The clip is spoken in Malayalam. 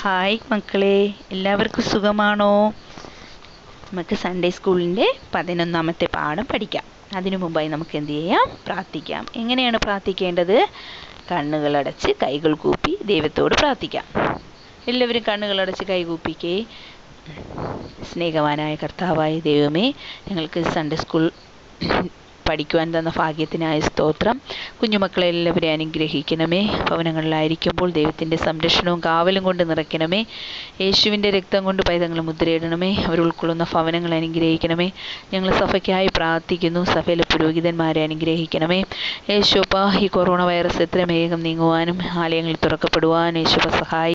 ഹായ് മക്കളെ എല്ലാവർക്കും സുഖമാണോ നമുക്ക് സൺഡേ സ്കൂളിൻ്റെ പതിനൊന്നാമത്തെ പാഠം പഠിക്കാം അതിനു മുമ്പായി നമുക്ക് എന്ത് ചെയ്യാം പ്രാർത്ഥിക്കാം എങ്ങനെയാണ് പ്രാർത്ഥിക്കേണ്ടത് കണ്ണുകളടച്ച് കൈകൾ കൂപ്പി ദൈവത്തോട് പ്രാർത്ഥിക്കാം എല്ലാവരും കണ്ണുകളടച്ച് കൈ കൂപ്പിക്കേ സ്നേഹവാനായ കർത്താവായ ദൈവമേ ഞങ്ങൾക്ക് സൺഡേ സ്കൂൾ പഠിക്കുവാൻ തന്ന ഭാഗ്യത്തിനായ സ്തോത്രം കുഞ്ഞുമക്കളെ എല്ലാവരെയും അനുഗ്രഹിക്കണമേ ഭവനങ്ങളിലായിരിക്കുമ്പോൾ ദൈവത്തിൻ്റെ സംരക്ഷണവും കാവലും കൊണ്ട് നിറയ്ക്കണമേ യേശുവിൻ്റെ രക്തം കൊണ്ട് പൈതങ്ങൾ മുദ്രയിടണമേ അവർ ഉൾക്കൊള്ളുന്ന ഭവനങ്ങൾ അനുഗ്രഹിക്കണമേ ഞങ്ങൾ സഭയ്ക്കായി പ്രാർത്ഥിക്കുന്നു സഭയിലെ പുരോഹിതന്മാരെ അനുഗ്രഹിക്കണമേ യേശോപ്പ ഈ കൊറോണ വൈറസ് എത്രയും വേഗം നീങ്ങുവാനും ആലയങ്ങൾ തുറക്കപ്പെടുവാനും യേശോപ്പ സഹായി